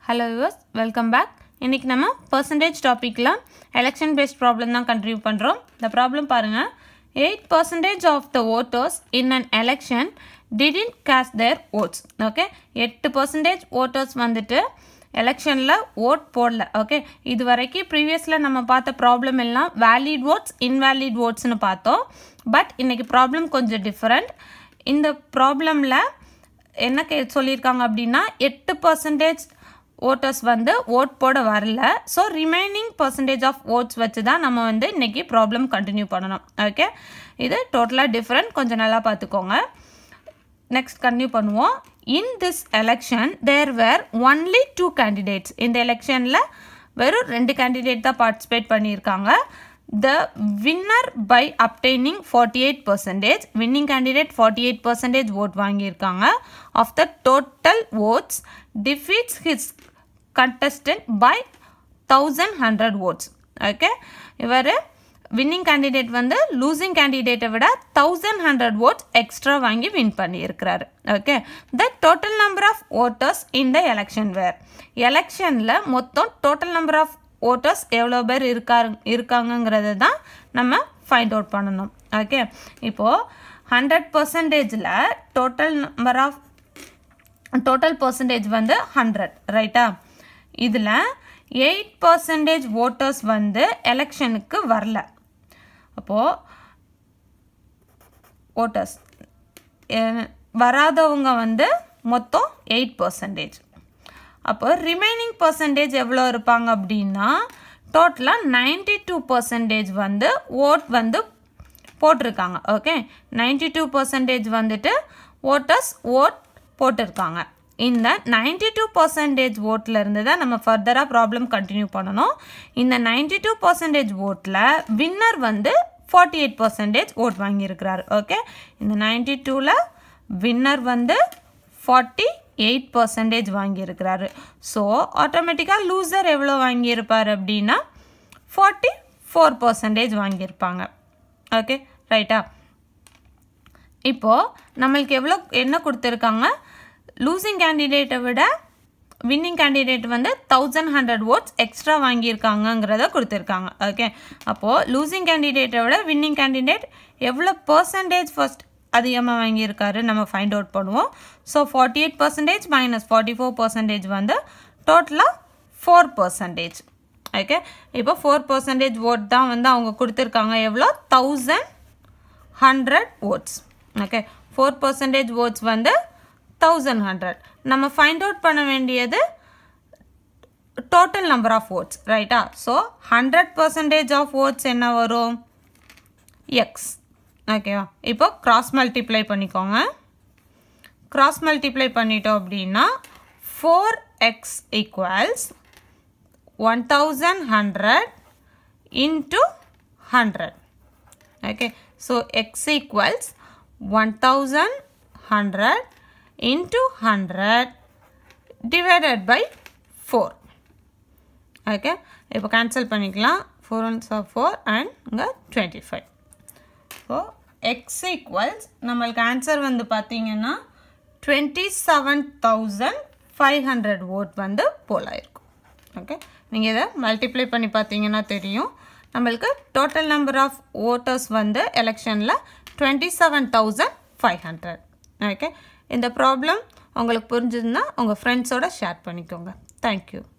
hello use welcome back இன்றைக்கி நம்ம percentage டாப்பிக்கில் எலெக்ஷன் பேஸ்ட் ப்ராப்ளம் தான் கண்டினியூ பண்ணுறோம் இந்த ப்ராப்ளம் பாருங்கள் eight percentage of the voters in an election didn't cast their votes okay எட்டு பர்சன்டேஜ் ஓட்டர்ஸ் வந்துட்டு எலெக்ஷனில் ஓட் போடல ஓகே இது வரைக்கும் ப்ரீவியஸில் நம்ம பார்த்த ப்ராப்ளம் எல்லாம் வேலிட் ஓட்ஸ் இன்வேலிட் ஓட்ஸ்னு பார்த்தோம் பட் இன்றைக்கி ப்ராப்ளம் கொஞ்சம் டிஃப்ரெண்ட் இந்த ப்ராப்ளமில் என்ன கே சொல்லியிருக்காங்க அப்படின்னா எட்டு பர்சன்டேஜ் ஓட்டர்ஸ் வந்து ஓட் போட வரல so remaining percentage of votes வச்சு தான் நம்ம வந்து இன்றைக்கி ப்ராப்ளம் கண்டினியூ பண்ணணும் ஓகே இது டோட்டலாக டிஃப்ரெண்ட் கொஞ்சம் நல்லா பார்த்துக்கோங்க நெக்ஸ்ட் கண்டினியூ பண்ணுவோம் in this election there were only two candidates இந்த எலெக்ஷனில் வெறும் ரெண்டு கேண்டிடேட் தான் பார்ட்டிசிபேட் பண்ணியிருக்காங்க the winner by obtaining forty eight percentage winning candidate forty eight percentage vote வாங்கியிருக்காங்க of the total votes defeats his contestant by thousand hundred votes okay இவர் winning candidate வந்து losing கேண்டிடேட்டை விட தௌசண்ட் ஹண்ட்ரட் ஓட்ஸ் எக்ஸ்ட்ரா வாங்கி win பண்ணியிருக்கிறாரு okay the total number of voters in the election வேர் எலெக்ஷனில் மொத்தம் total number of voters எவ்வளோ பேர் இருக்காரு இருக்காங்கங்கிறத தான் நம்ம ஃபைண்ட் அவுட் பண்ணணும் ஓகே இப்போது ஹண்ட்ரட் பர்சன்டேஜில் total number of total percentage வந்து ஹண்ட்ரட் ரைட்டா இதில் எயிட் பர்சன்டேஜ் ஓட்டர்ஸ் வந்து எலெக்ஷனுக்கு வரல அப்போது ஓட்டர்ஸ் வராதவங்க வந்து மொத்தம் எயிட் பர்சன்டேஜ் அப்போ ரிமைனிங் பர்சன்டேஜ் எவ்வளோ இருப்பாங்க அப்படின்னா டோட்டலாக நைன்டி டூ பர்சன்டேஜ் வந்து ஓட் வந்து போட்டிருக்காங்க ஓகே நைன்டி டூ பர்சன்டேஜ் வந்துட்டு ஓட்டர்ஸ் ஓட் போட்டிருக்காங்க இந்த நைன்டி டூ பர்சன்டேஜ் ஓட்டில் இருந்து தான் நம்ம ஃபர்தராக ப்ராப்ளம் கண்டினியூ பண்ணணும் இந்த நைன்டி டூ பர்சன்டேஜ் ஓட்டில் வின்னர் வந்து ஃபார்ட்டி எயிட் பர்சன்டேஜ் ஓட் வாங்கியிருக்கிறாரு ஓகே இந்த நைன்டி டூவில் வின்னர் வந்து ஃபார்ட்டி எயிட் பர்சன்டேஜ் வாங்கியிருக்கிறாரு ஸோ ஆட்டோமேட்டிக்காக லூசர் எவ்வளோ வாங்கியிருப்பார் அப்படின்னா ஃபார்ட்டி ஃபோர் பர்சன்டேஜ் வாங்கியிருப்பாங்க ஓகே ரைட்டா இப்போது நம்மளுக்கு எவ்வளோ என்ன கொடுத்துருக்காங்க லூசிங் கேண்டிடேட்டை விட வின்னிங் கேண்டிடேட் வந்து தௌசண்ட் ஹண்ட்ரட் ஓட்ஸ் எக்ஸ்ட்ரா வாங்கியிருக்காங்கங்கிறத கொடுத்துருக்காங்க ஓகே அப்போது லூசிங் கேண்டிடேட்டை விட வின்னிங் கேண்டிடேட் எவ்வளோ பர்சன்டேஜ் ஃபர்ஸ்ட் அதிகமாக வாங்கியிருக்காரு நம்ம ஃபைண்ட் அவுட் பண்ணுவோம் so forty eight percentage minus forty four percentage வந்து டோட்டலாக ஃபோர் பர்சன்டேஜ் ஓகே இப்போ ஃபோர் பர்சன்டேஜ் ஓட் தான் வந்து அவங்க கொடுத்துருக்காங்க எவ்வளோ thousand hundred votes okay four percentage votes வந்து தௌசண்ட் ஹண்ட்ரட் நம்ம ஃபைண்ட் அவுட் பண்ண வேண்டியது டோட்டல் நம்பர் ஆஃப் ஓட்ஸ் ரைட்டா so hundred percentage of votes என்ன வரும் எக்ஸ் ஓகேவா இப்போ கிராஸ் மல்டிப்ளை பண்ணிக்கோங்க கிராஸ் மல்டிப்ளை பண்ணிட்டோம் அப்படின்னா four x equals one thousand hundred into hundred okay so x equals one thousand hundred into 100 divided by 4 okay இப்போ cancel பண்ணிக்கலாம் four ones of four and இங்கே twenty five so x equals நம்மளுக்கு answer வந்து பார்த்தீங்கன்னா twenty seven thousand five hundred vote வந்து போலாயிருக்கும் okay நீங்கள் இதை மல்டிப்ளை பண்ணி பார்த்தீங்கன்னா தெரியும் நம்மளுக்கு டோட்டல் நம்பர் ஆஃப் ஓட்டர்ஸ் வந்து எலெக்ஷனில் twenty seven thousand five hundred okay இந்த ப்ராப்ளம் உங்களுக்கு புரிஞ்சதுன்னா உங்கள் ஃப்ரெண்ட்ஸோட ஷேர் பண்ணிக்கோங்க தேங்க்யூ